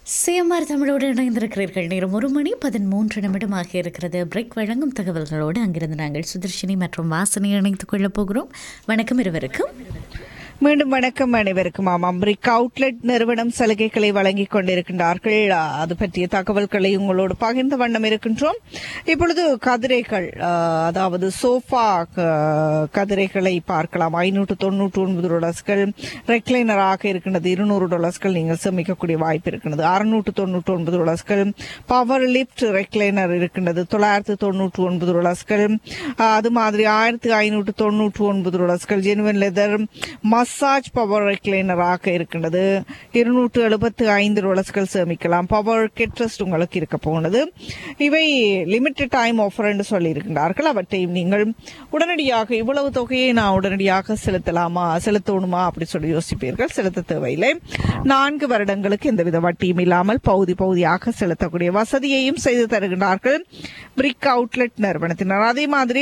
CMR தமிழோடு இணைந்திருக்கிறீர்கள் நேரம் ஒரு மணி பதிமூன்று நிமிடமாக இருக்கிறது பிரேக் வழங்கும் தகவல்களோடு அங்கிருந்து நாங்கள் சுதர்ஷினி மற்றும் வாசனை இணைத்துக் கொள்ளப் போகிறோம் வணக்கம் இருவருக்கும் மீண்டும் வணக்கம் அனைவருக்கும் ஆமாம் பிரிக் அவுட்லெட் நிறுவனம் சலுகைகளை வழங்கிக் கொண்டிருக்கின்றார்கள் அஹ், அது பற்றிய தகவல்களை உங்களோடு பகிர்ந்த வண்ணம் இருக்கின்றோம் இப்பொழுது கதிரைகள் அஹ், அதாவது சோஃபா அஹ், கதிரைகளை பார்க்கலாம் ஐநூற்று தொண்ணூற்று ஒன்பது டாலர்ஸ்கள் ரெக்லைனராக இருக்கின்றது இருநூறு டாலர்ஸ்கள் நீங்கள் சேமிக்கக்கூடிய வாய்ப்பு இருக்கின்றது அறுநூற்று தொண்ணூற்று ஒன்பது டாலர்ஸ்கள் பவர் லிப்ட் ரெக்லைனர் இருக்கின்றது தொள்ளாயிரத்து தொண்ணூற்று ஒன்பது டாலர்ஸ்கள் அஹ், அது மாதிரி ஆயிரத்தி ஐநூற்று தொண்ணூற்று ஒன்பது டாலர்ஸ்கள் ஜெனுவன் லெதர் மசாஜ் பவர் ரெக்லைனராக இருக்கின்றது இருநூற்று எழுபத்து ஐந்து டாலர்ஸ்கள் சேமிக்கலாம் பவர் கெட்ரஸ்ட் உங்களுக்கு இருக்க போனது இவை லிமிடெட் டைம் ஆஃபர் என்று சொல்லி இருக்கின்றார்கள் அவற்றையும் நீங்கள் உடனடியாக இவ்வளவு தொகையை நான் உடனடியாக செலுத்தலாமா செலுத்தணுமா அப்படி சொல்லி யோசிப்பீர்கள் செலுத்த தேவையில்லை நான்கு வருடங்களுக்கு எந்தவித வட்டியும் இல்லாமல் பகுதி பகுதியாக செலுத்தக்கூடிய வசதியையும் செய்து தருகின்றார்கள் பிரிக் அவுட்லெட் நிறுவனத்தினர் அதே மாதிரி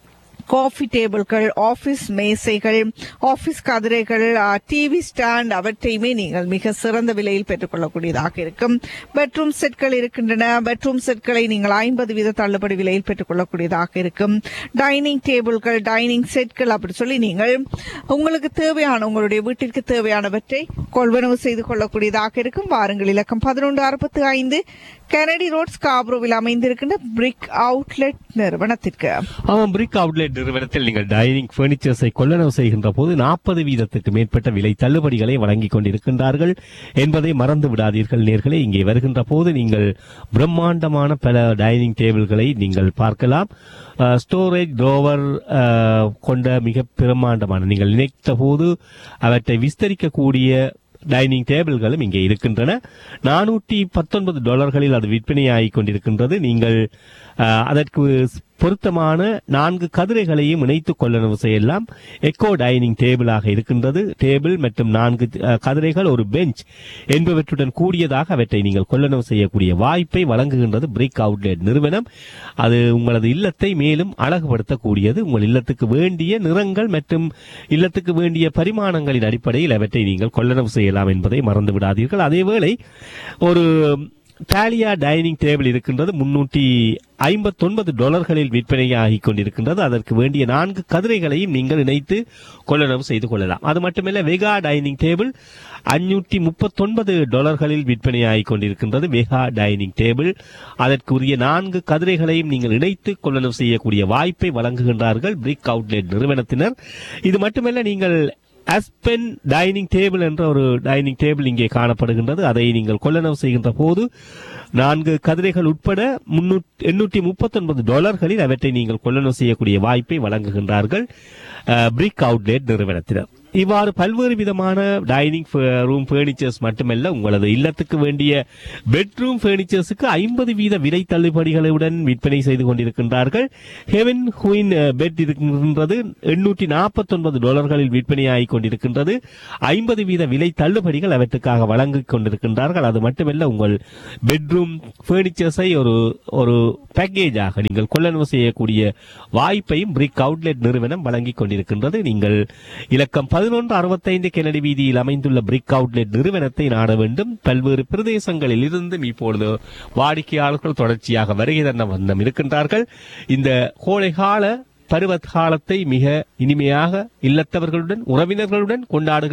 காஃபி டேபிள்கள் ஆபீஸ் மேசைகள் ஆபீஸ் கதிரைகள் டிவி ஸ்டாண்ட் அவற்றையுமே நீங்கள் மிக சிறந்த விலையில் பெற்றுக்கொள்ளக்கூடியதாக இருக்கும் பெட்ரூம் செட்கள் இருக்கின்றன பெட்ரூம் செட்களை நீங்கள் ஐம்பது வீத தள்ளுபடி விலையில் பெற்றுக்கொள்ளக்கூடியதாக இருக்கும் டைனிங் டேபிள்கள் டைனிங் செட்கள் அப்படி சொல்லி நீங்கள் உங்களுக்கு தேவையான உங்களுடைய வீட்டிற்கு தேவையானவற்றை கொள்வனவு செய்து கொள்ளக்கூடியதாக இருக்கும் வாருங்கள் இலக்கம் பதினொன்று அறுபத்தி ஐந்து கெனடி ரோட் ஸ்காப்ரோவில் அமைந்திருக்கின்ற பிரிக் அவுட்லெட் நிறுவனத்திற்கு ஆமாம் பிரிக் அவுட்லெட் நிறுவனத்தில் நீங்கள் டைனிங் பர்னிச்சர்ஸை கொள்ளளவு செய்கின்ற போது நாற்பது வீதத்துக்கு மேற்பட்ட விலை தள்ளுபடிகளை வழங்கிக் கொண்டிருக்கின்றார்கள் என்பதை மறந்து விடாதீர்கள் நேர்களே இங்கே வருகின்ற போது நீங்கள் பிரம்மாண்டமான பல டைனிங் டேபிள்களை நீங்கள் பார்க்கலாம் ஸ்டோரேஜ் ட்ரோவர் கொண்ட மிக பிரம்மாண்டமான நீங்கள் நினைத்த போது அவற்றை விஸ்தரிக்கக்கூடிய டைனிங் டேபிள்களும் இங்கே இருக்கின்றன நானூற்றி பத்தொன்பது டாலர்களில் அது விற்பனையாகிக் கொண்டிருக்கின்றது நீங்கள் அஹ், அதற்கு பொருத்தமான நான்கு கதிரைகளையும் இணைத்து கொள்ளளவு செய்யலாம் எக்கோ டைனிங் டேபிளாக இருக்கின்றது டேபிள் மற்றும் நான்கு அஹ், கதிரைகள் ஒரு பெஞ்ச் என்பவற்றுடன் கூடியதாக அவற்றை நீங்கள் கொள்ளளவு செய்யக்கூடிய வாய்ப்பை வழங்குகின்றது பிரிக் அவுட்லெட் நிறுவனம் அது உங்களது இல்லத்தை மேலும் அழகுபடுத்தக்கூடியது உங்கள் இல்லத்துக்கு வேண்டிய நிறங்கள் மற்றும் இல்லத்துக்கு வேண்டிய பரிமாணங்களின் அடிப்படையில் அவற்றை நீங்கள் கொள்ளளவு செய்யலாம் என்பதை மறந்து விடாதீர்கள் அதேவேளை ஒரு டாலியா டைனிங் டேபிள் இருக்கின்றது முன்னூற்றி ஐம்பத்தொன்பது டாலர்களில் விற்பனையாகிக் கொண்டிருக்கின்றது அதற்கு வேண்டிய நான்கு கதிரைகளையும் நீங்கள் இணைத்து கொள்ளளவு செய்து கொள்ளலாம் அது மட்டுமல்ல வெகா டைனிங் டேபிள் அஞ்சூற்றி முப்பத்தொன்பது டாலர்களில் விற்பனையாகிக் கொண்டிருக்கின்றது வெகா டைனிங் டேபிள் அதற்குரிய நான்கு கதிரைகளையும் நீங்கள் இணைத்து கொள்ளளவு செய்யக்கூடிய வாய்ப்பை வழங்குகின்றார்கள் பிரிக் அவுட்லெட் நிறுவனத்தினர் இது மட்டுமல்ல நீங்கள் அஸ்பென் டைனிங் டேபிள் என்ற ஒரு டைனிங் டேபிள் இங்கே காணப்படுகின்றது அதை நீங்கள் கொள்ளளவு செய்கின்ற போது நான்கு கதிரைகள் உட்பட முன்னூற்றி எண்ணூற்றி முப்பத்தொன்பது டாலர்களில் அவற்றை நீங்கள் கொள்ளளவு செய்யக்கூடிய வாய்ப்பை வழங்குகின்றார்கள் பிரிக் அவுட்லெட் நிறுவனத்தினர் இவ்வாறு பல்வேறு விதமான டைனிங் ரூம் ஃபர்னிச்சர்ஸ் மட்டுமல்ல உங்களது இல்லத்துக்கு வேண்டிய பெட்ரூம் ஃபர்னிச்சர்ஸுக்கு ஐம்பது வீத விலை தள்ளுபடிகளுடன் விற்பனை செய்து கொண்டிருக்கின்றார்கள் ஹெவன் குயின் பெட் இருக்கின்றது எண்ணூற்றி நாற்பத்தொன்பது டாலர்களில் விற்பனையாகிக் கொண்டிருக்கின்றது ஐம்பது வீத விலை தள்ளுபடிகள் அவற்றுக்காக வழங்கிக் கொண்டிருக்கின்றார்கள் அது மட்டுமல்ல உங்கள் பெட்ரூம் ஃபர்னிச்சர்ஸை ஒரு ஒரு பேக்கேஜாக நீங்கள் கொள்ளளவு செய்யக்கூடிய வாய்ப்பையும் பிரிக் அவுட்லெட் நிறுவனம் வழங்கிக் கொண்டிருக்கின்றது நீங்கள் இலக்கம் பதினொன்று அறுபத்தைந்து கெனடி வீதியில் அமைந்துள்ள பிரிக் அவுட்லெட் நிறுவனத்தை நாட வேண்டும் பல்வேறு பிரதேசங்களில் இருந்தும் இப்பொழுது வாடிக்கையாளர்கள் தொடர்ச்சியாக வருகை தந்த வண்ணம் இருக்கின்றார்கள் இந்த கோடைகால பருவத் காலத்தை மிக இனிமையாக இல்லத்தவர்களுடன் உறவினர்களுடன் கொண்டாடுகின்ற